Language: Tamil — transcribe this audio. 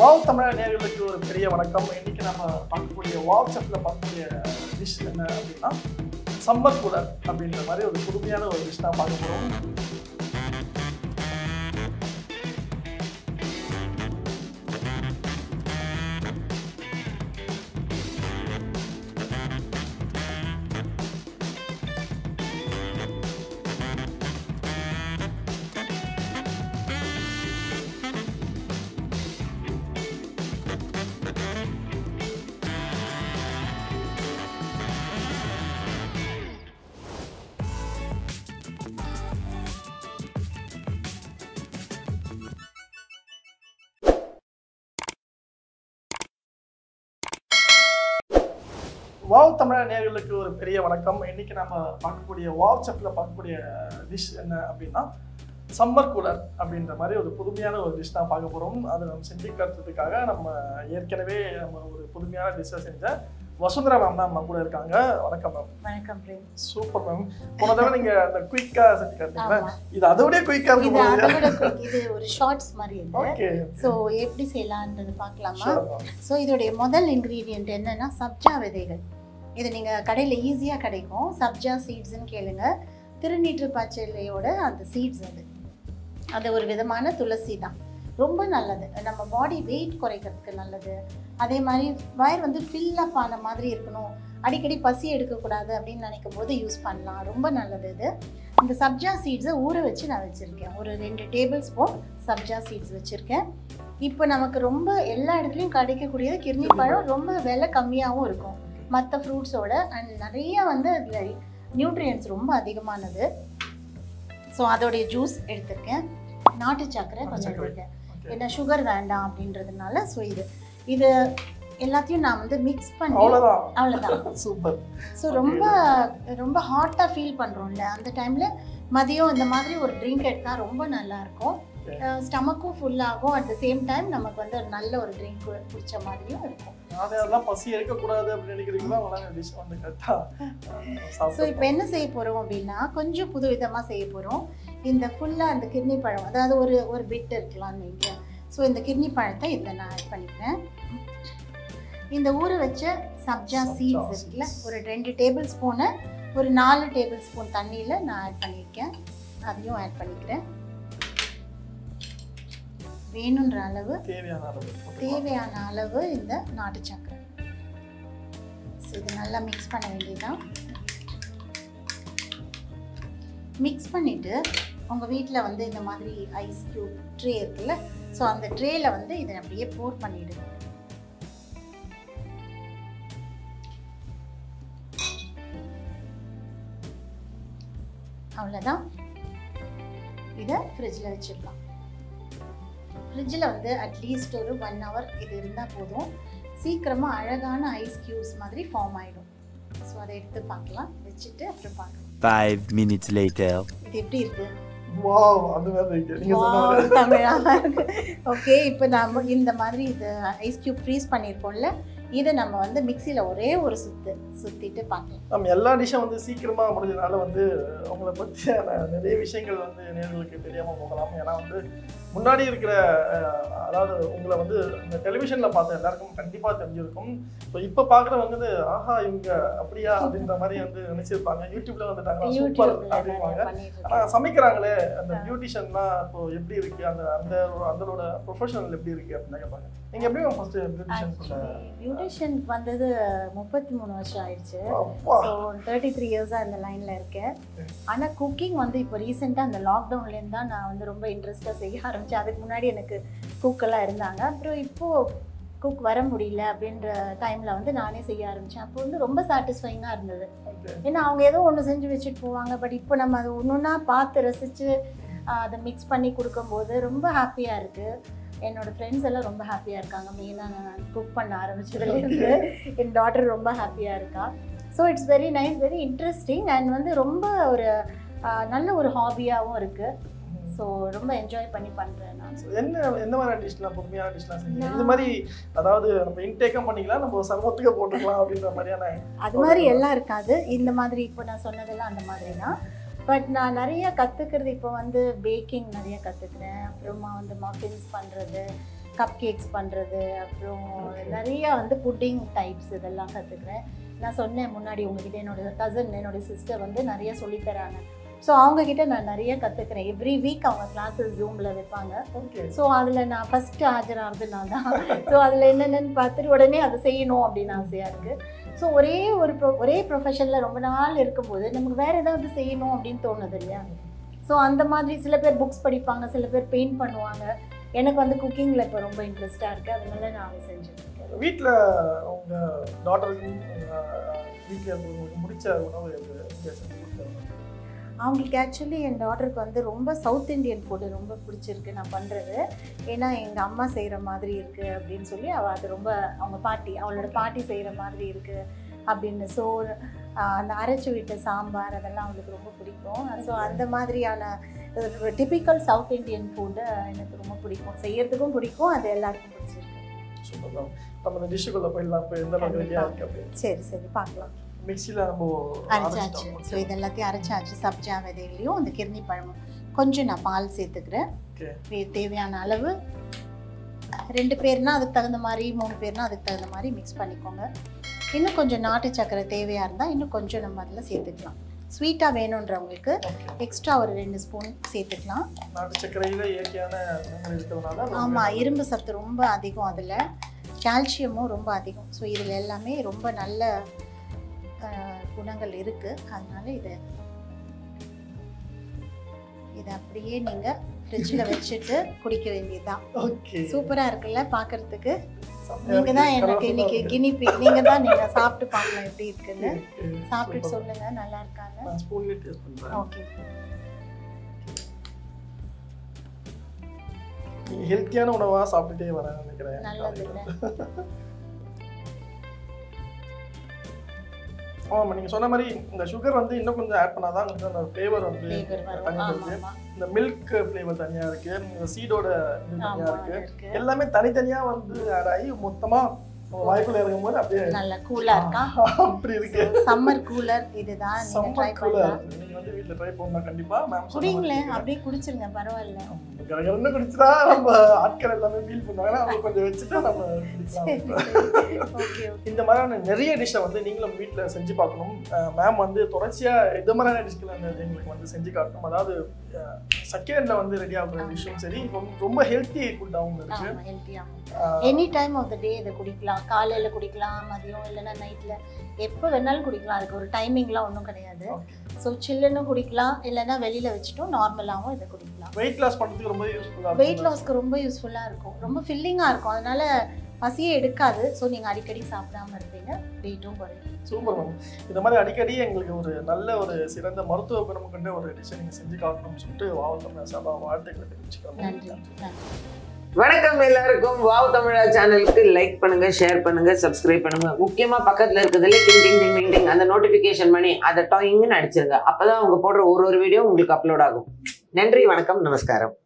வாவ் தமிழ் நேயர்களுக்கு ஒரு பெரிய வணக்கம் இன்னைக்கு நம்ம பார்க்கக்கூடிய வாவ் செஃப்ல பார்க்கக்கூடிய டிஷ் என்ன அப்படின்னா சம்மர் கூலர் அப்படின்ற மாதிரி ஒரு புதுமையான ஒரு டிஷ் தான் பார்க்க போகிறோம் வாவ் தமிழ் நேயர்களுக்கு ஒரு பெரிய வணக்கம் இன்னைக்கு நம்ம பார்க்கக்கூடிய வாவ் செஃப்ல பார்க்கக்கூடிய டிஷ் என்ன அப்படின்னா சம்மர் கூலர் அப்படின்ற மாதிரி ஒரு புதுமையான ஒரு டிஷ் தான் பார்க்க போகிறோம் அதை நம்ம செஞ்சு காட்டுறதுக்காக நம்ம ஏற்கனவே நம்ம ஒரு புதுமையான டிஷ்ஷை செஞ்ச வசுந்தரா மேம் தான் நம்ம கூட இருக்காங்க வணக்கம் மேம் வணக்கம் பிரேம் சூப்பர் மேம் போன தடவை நீங்க அந்த குயிக்காக செஞ்சு காட்டுங்களா ஆமா. இது அதை விட குயிக்காக இது இருக்கும் அதை விட quick. இது ஒரு ஷார்ட்ஸ் மாதிரி இது ஓகே ஸோ எப்படி செய்யலான்றது பார்க்கலாமா ஷூர் மேம் ஸோ இதோடைய முதல் இன்க்ரீடியன்ட் என்னன்னா சப்ஜா விதைகள் இது நீங்கள் கடையில் ஈஸியாக கிடைக்கும் சப்ஜா சீட்ஸ்னு கேளுங்க திருநீற்று பச்சையோட அந்த சீட்ஸ் அது அது ஒரு விதமான துளசி தான் ரொம்ப நல்லது நம்ம பாடி வெயிட் குறைக்கிறதுக்கு நல்லது அதே மாதிரி வயர் வந்து ஃபில் அப் ஆன மாதிரி இருக்கணும் அடிக்கடி பசி எடுக்கக்கூடாது அப்படின்னு நினைக்கும் போது யூஸ் பண்ணலாம் ரொம்ப நல்லது இது இந்த சப்ஜா சீட்ஸை ஊற வச்சு நான் வச்சுருக்கேன் ஒரு ரெண்டு டேபிள் ஸ்பூன் சப்ஜா சீட்ஸ் வச்சுருக்கேன் இப்போ நமக்கு ரொம்ப எல்லா இடத்துலையும் கிடைக்கக்கூடியது கிர்னி பழம் ரொம்ப விலை கம்மியாகவும் இருக்கும் மற்ற ஃப்ரூட்ஸோட அண்ட் நிறைய வந்து அதில் நியூட்ரியன்ஸ் ரொம்ப அதிகமானது ஸோ அதோடைய ஜூஸ் எடுத்திருக்கேன் நாட்டு சர்க்கரை கொஞ்சம் சர்க்கரை. எடுத்திருக்கேன் ஓகே ஏன்னா சுகர் வேண்டாம் அப்படின்றதுனால ஸோ இது இது எல்லாத்தையும் நான் வந்து மிக்ஸ் பண்ணி அவ்வளோதான் அவ்வளோதான் சூப்பர் ஸோ ரொம்ப ரொம்ப ஹாட்டாக ஃபீல் பண்ணுறோம்ல அந்த டைமில் மதியம் இந்த மாதிரி ஒரு ட்ரிங்க் எடுத்தால் ரொம்ப நல்லா இருக்கும் Okay. ஸ்டமக்கும் ஃபுல் ஆகும் அட் த சேம் டைம் நமக்கு வந்து ஒரு நல்ல ஒரு ட்ரிங்க் குடிச்ச மாதிரியும் இருக்கும் நானே அதெல்லாம் பசி எடுக்கக்கூடாது அப்படின்னு நினைக்கிறீங்களா அவங்களாம் டிஷ் வந்து கரெக்டாக ஸோ இப்போ என்ன செய்ய போகிறோம் அப்படின்னா கொஞ்சம் புது விதமாக செய்ய போகிறோம் இந்த ஃபுல்லாக அந்த கிர்னி பழம் அதாவது ஒரு ஒரு பிட் இருக்கலாம்னு வைங்க ஸோ இந்த கிர்னி பழத்தை இதில் நான் ஆட் பண்ணிக்கிறேன் இந்த ஊற வச்ச சப்ஜா சப்ஜா சீட்ஸ் இருக்குல்ல seeds. ஒரு ரெண்டு டேபிள் ஸ்பூனை ஒரு நாலு டேபிள் ஸ்பூன் தண்ணியில் நான் ஆட் பண்ணியிருக்கேன் அதையும் ஆட் பண்ணிக்கிறேன் வேணுன்ற அளவு தேவையான அளவு போட்டுக்கலாம். தேவையான அளவு இந்த நாட்டு சக்கரை ஸோ இது நல்லா மிக்ஸ் பண்ண வேண்டியதுதான் மிக்ஸ் பண்ணிவிட்டு உங்கள் வீட்டில் வந்து இந்த மாதிரி ஐஸ் க்யூப் ட்ரே இருக்குல்ல ஸோ அந்த ட்ரேயில் வந்து இதை அப்படியே போர் பண்ணிவிடுங்க அவ்வளோதான் இதை ஃப்ரிட்ஜில் வச்சிடலாம் ஃப்ரிட்ஜில் வந்து அட்லீஸ்ட் ஒரு ஒன் ஹவர் இது இருந்தால் போதும் சீக்கிரமாக அழகான ஐஸ் க்யூப்ஸ் மாதிரி ஃபார்ம் ஆகிடும் ஸோ அதை எடுத்து பார்க்கலாம் வச்சுட்டு அப்புறம் பார்க்கலாம் Five minutes later. இது எப்படி இருக்கு வாவ் அது வேற இருக்கு நீங்க சொன்ன மாதிரி தமிழாக இருக்கு ஓகே இப்போ நம்ம இந்த மாதிரி இது ஐஸ் க்யூப் ஃப்ரீஸ் பண்ணியிருக்கோம்ல இதை நம்ம வந்து மிக்சியில் ஒரே ஒரு சுத்து சுற்றிட்டு பார்க்கலாம் நம்ம எல்லா டிஷ்ஷும் வந்து சீக்கிரமா முடிஞ்சதுனால வந்து உங்களை பற்றியான நிறைய விஷயங்கள் வந்து நேர்களுக்கு தெரியாம போகலாம் ஏன்னா வந்து முன்னாடி இருக்கிற அஹ், அதாவது உங்களை வந்து இந்த டெலிவிஷன்ல பார்த்த எல்லாருக்கும் கண்டிப்பா தெரிஞ்சிருக்கும் ஸோ இப்போ பார்க்குறவங்க வந்து ஆஹா இவங்க அப்படியா அப்படின்ற மாதிரி வந்து நினைச்சிருப்பாங்க யூடியூப்ல வந்துட்டாங்க சூப்பர் யூடியூப்ல அப்படிம்பாங்க பண்ணிட்டு ஆனா இருக்கேன் சமைக்கிறாங்களே அந்த பியூட்டிஷியன்லாம் இப்போ எப்படி இருக்கு அந்த அந்த அதோட ப்ரொஃபஷனல் எப்படி இருக்கு அப்படின்னு கேட்பாங்க நீங்க எப்படி ஃபர்ஸ்ட் பியூட்டிஷியன் பியூட்டிஷியனுக்கு வந்தது முப்பத்தி மூணு வருஷம் ஆயிடுச்சு அப்பா ஸோ தேர்ட்டி த்ரீ இயர்ஸாக இந்த லைனில் இருக்கேன் ஆனால் குக்கிங் வந்து இப்போ ரீசெண்டாக அந்த லாக்டவுன்லேருந்து தான் நான் வந்து ரொம்ப இன்ட்ரெஸ்ட்டாக செய்ய ஆரம்பித்தேன் அதுக்கு முன்னாடி எனக்கு குக்கெல்லாம் இருந்தாங்க அப்புறம் இப்போது குக் வர முடியல அப்படின்ற டைமில் வந்து நானே செய்ய ஆரம்பித்தேன் அப்போ வந்து ரொம்ப சாட்டிஸ்ஃபைங்காக இருந்தது ஓகே ஏன்னா அவங்க ஏதோ ஒன்று செஞ்சு வச்சுட்டு போவாங்க பட் இப்போ நம்ம அதை ஒன்று ஒன்றா பார்த்து ரசித்து அதை மிக்ஸ் பண்ணி கொடுக்கும்போது ரொம்ப ஹாப்பியாக இருக்குது என்னோட ஃப்ரெண்ட்ஸ் எல்லாம் ரொம்ப ஹாப்பியாக இருக்காங்க மெயினாக நான் குக் பண்ண ஆரம்பிச்சதுலேருந்து என் டாட்டர் ரொம்ப ஹாப்பியாக இருக்கா so it's very nice very interesting and வந்து ரொம்ப ஒரு ஆஹ், நல்ல ஒரு ஹாபியாகவும் இருக்குது ஸோ ரொம்ப என்ஜாய் பண்ணி பண்ணுறேன் நான் So, என்ன எந்த மாதிரி டிஷ்லாம் புதுமையான டிஷ்லாம் செஞ்சீங்க இது மாதிரி அதாவது நம்ம இன்டேக்கம் பண்ணிக்கலாம் நம்ம சர்வத்துக்கு போட்டுக்கலாம் அப்படின்ற மாதிரியான அது மாதிரி எல்லாம் இருக்காது இந்த மாதிரி இப்போ நான் சொன்னதெல்லாம் அந்த மாதிரி தான் பட் நான் நிறைய கற்றுக்கிறது இப்போ வந்து பேக்கிங் நிறைய கற்றுக்குறேன் அப்புறமா வந்து மஃபின்ஸ் பண்ணுறது கப் கேக்ஸ் பண்ணுறது அப்புறம் Okay. நிறைய வந்து புட்டிங் டைப்ஸ் இதெல்லாம் கற்றுக்குறேன் நான் சொன்னேன் முன்னாடி உங்ககிட்ட என்னோட கசன் என்னோட சிஸ்டர் வந்து நிறைய சொல்லித் தராங்க ஸோ அவங்கக்கிட்ட நான் நிறைய கற்றுக்குறேன் எவ்ரி வீக் அவங்க கிளாஸஸ் ஜூமில் வைப்பாங்க ஓகே ஸோ அதில் நான் ஃபஸ்ட்டு ஆஜராகிறது நான் தான் ஸோ அதில் என்னென்னு பார்த்துட்டு உடனே அதை செய்யணும் அப்படின்னு ஆசையாக இருக்குது ஸோ ஒரே ஒரு ப்ரொ ஒரே ப்ரொஃபஷனில் ரொம்ப நாள் இருக்கும்போது நமக்கு வேறு ஏதாவது செய்யணும் அப்படின்னு தோணுது இல்லையா ஸோ அந்த மாதிரி சில பேர் புக்ஸ் படிப்பாங்க சில பேர் பெயிண்ட் பண்ணுவாங்க எனக்கு வந்து குக்கிங்கில் இப்போ ரொம்ப இன்ட்ரெஸ்ட்டாக இருக்குது அதனால நான் அதை செஞ்சுருக்கேன் வீட்டில் உங்க டாட்டருக்கும் வீட்டில் இருக்கிறவங்களுக்கு முடிச்ச உணவு எது நீங்க செஞ்சு கொடுத்தது? அவங்களுக்கு ஆக்சுவலி என் டாட்டருக்கு வந்து ரொம்ப சவுத் இந்தியன் ஃபுட்டு ரொம்ப பிடிச்சிருக்கு நான் பண்ணுறது ஏன்னா எங்கள் அம்மா செய்கிற மாதிரி இருக்குது அப்படின்னு சொல்லி அவள் அது ரொம்ப அவங்க பாட்டி அவளோட பாட்டி செய்கிற மாதிரி இருக்குது அப்படின்னு ஸோ அந்த அரைச்சி விட்ட சாம்பார் அதெல்லாம் அவளுக்கு ரொம்ப பிடிக்கும் ஸோ அந்த மாதிரியான டிபிக்கல் சவுத் இந்தியன் ஃபுட்டு எனக்கு ரொம்ப பிடிக்கும் செய்யறதுக்கும் பிடிக்கும் அது எல்லாருக்கும் பிடிச்சிருக்கு சூப்பர் தான் நம்ம இந்த டிஷ்ஷுக்குள்ளே போயிடலாம் இப்போ எந்த அளவுக்கு ரெடியாக இருக்குது அப்படின்னு சரி சரி பார்க்கலாம் மிக்சியில் நம்ம அரைச்சாச்சு ஸோ இது எல்லாத்தையும் அரைச்சாச்சு சப்ஜா விதைகளையும் அந்த கிர்னி பழமும் கொஞ்சம் நான் பால் சேர்த்துக்கிறேன் ஓகே வே- தேவையான அளவு ரெண்டு பேர்னா அதுக்கு தகுந்த மாதிரி மூணு பேர்னா அதுக்கு தகுந்த மாதிரி மிக்ஸ் பண்ணிக்கோங்க இன்னும் கொஞ்சம் நாட்டு சர்க்கரை தேவையாக இருந்தால் இன்னும் கொஞ்சம் நம்ம அதில் சேர்த்துக்கலாம் ஸ்வீட்டாக வேணுன்றவங்களுக்கு ஓகே எக்ஸ்ட்ரா ஒரு ரெண்டு ஸ்பூன் சேர்த்துக்கலாம் நாட்டு சர்க்கரையில் இயற்கையான குணங்கள் இருக்கிறதுனால அது ஆமாம் இரும்பு சத்து ரொம்ப அதிகம் அதில் கால்சியமும் ரொம்ப அதிகம் ஸோ இதில் எல்லாமே ரொம்ப நல்ல அஹ், குணங்கள் இருக்குது அதனால இதை இதை அப்படியே நீங்கள் ஃப்ரிட்ஜில் வச்சுட்டு குடிக்க வேண்டியதுதான் ஓகே சூப்பராக இருக்குல்ல பார்க்கறதுக்கு செம்மையா நீங்கள் தான் இருக்கு. எனக்கு colourful-ஆ இன்னைக்கு இருக்கு. கினிப்பி நீங்கள் தான் நீங்கள் சாப்பிட்டு பார்க்கலாம் எப்படி இருக்குன்னு ஓகே, சாப்பிட்டுட்டு super. சொல்லுங்க நல்லா இருக்காங்க நான் ஸ்பூன்லேயே டேஸ்ட் பண்ணுறேன் ஓகே நீங்கள் ஹெல்த்தியான உணவாக சாப்பிட்டுட்டே வரேன் நினைக்கிறேன் நல்லது இல்லை ஆமாம் நீங்கள் சொன்ன மாதிரி இந்த சுகர் வந்து இன்னும் கொஞ்சம் ஆட் பண்ணாதான் கொஞ்சம் அந்த ஃப்ளேவர் வந்து ஃப்ளேவர் வரும் தனியாக ஆமாம் இருக்கு ஆமாம் இந்த மில்க் ஃப்ளேவர் தனியாக இருக்கு இந்த சீடோட இது தனியாக ஆமாம் இருக்கு இருக்கு எல்லாமே தனித்தனியாக வந்து ஆட் ஆகி மொத்தமாக வாய்க்குள்ள இறங்கும் போது அப்படியே நல்ல கூலாக இருக்கா அப்படி இருக்கு சம்மர் கூலர் இதுதான் நீங்கள் செம்ம ட்ரை கூலா பண்ணலாம் இருக்கு நீங்க வந்து வீட்ல ட்ரை பண்ணலாம் கண்டிப்பா மேம் குடிங்களேன் அப்படியே குடிச்சிருங்க பரவாயில்ல கடகடன்னு குடிச்சா நம்ம ஆட்கள் எல்லாமே ஃபீல் பண்ணுவாங்கன்னா அவங்க கொஞ்சம் வச்சுட்டு நம்ம குடிக்கலாம் ஓகே ஓகே இந்த மாதிரியான நிறைய டிஷ்ஷை வந்து நீங்களும் வீட்டில் செஞ்சு பார்க்கணும் மேம் வந்து தொடர்ச்சியாக இந்த மாதிரியான டிஷ்களை வந்து எங்களுக்கு வந்து செஞ்சு காட்டணும் அதாவது செகண்டில் வந்து ரெடி ஆகுற டிஷ்ஷும் சரி ரொம்ப- ரொம்ப ஹெல்த்தி ஃபுட்டாகவும் இருக்கு ஆமாம் ஹெல்த்தியாகும் ah any time of the day இதை குடிக்கலாம் காலையில் குடிக்கலாம் மதியம் இல்லைன்னா நைட்டில் எப்போ வேணாலும் குடிக்கலாம் அதுக்கு ஒரு டைமிங்லாம் ஒன்றும் கிடையாது Okay. ஸோ சில்லுன்னு குடிக்கலாம் இல்லைன்னா வெளியில் வச்சுட்டும் நார்மலாகவும் இதை குடிக்கலாம் வெயிட் லாஸ் பண்ணுறதுக்கு ரொம்ப யூஸ்ஃபுல்லாக வெயிட் லாஸ்க்கு ரொம்ப யூஸ்ஃபுல்லாக இருக்கும் ரொம்ப ஃபில்லிங்காக இருக்கும் அதனால பசியே எடுக்காது ஸோ நீங்கள் அடிக்கடி சாப்பிடாம இருப்பீங்க வெயிட்டும் குறையும் சூப்பர் மேம் இந்த மாதிரி அடிக்கடி எங்களுக்கு ஒரு நல்ல ஒரு சிறந்த மருத்துவ குணம் கொண்ட ஒரு டிஷ்ஷை நீங்கள் செஞ்சு காட்டணும்னு சொல்லிட்டு வாவல் சபா வாழ்த்துக்களை தெரிவிச்சுக்கிறோம் நன்றி நன்றி வணக்கம் எல்லாருக்கும் வாவ் தமிழா சேனலுக்கு லைக் பண்ணுங்க ஷேர் பண்ணுங்க சப்ஸ்கிரைப் பண்ணுங்க முக்கியமா பக்கத்துல இருக்கிறதுல டிங் டிங் டிங் டிங் டிங் அந்த நோட்டிபிகேஷன் பண்ணி அதை டாயிங்னு அடிச்சிருங்க அப்பதான் அவங்க போடுற ஒரு ஒரு வீடியோ உங்களுக்கு அப்லோட் ஆகும் நன்றி வணக்கம் நமஸ்காரம்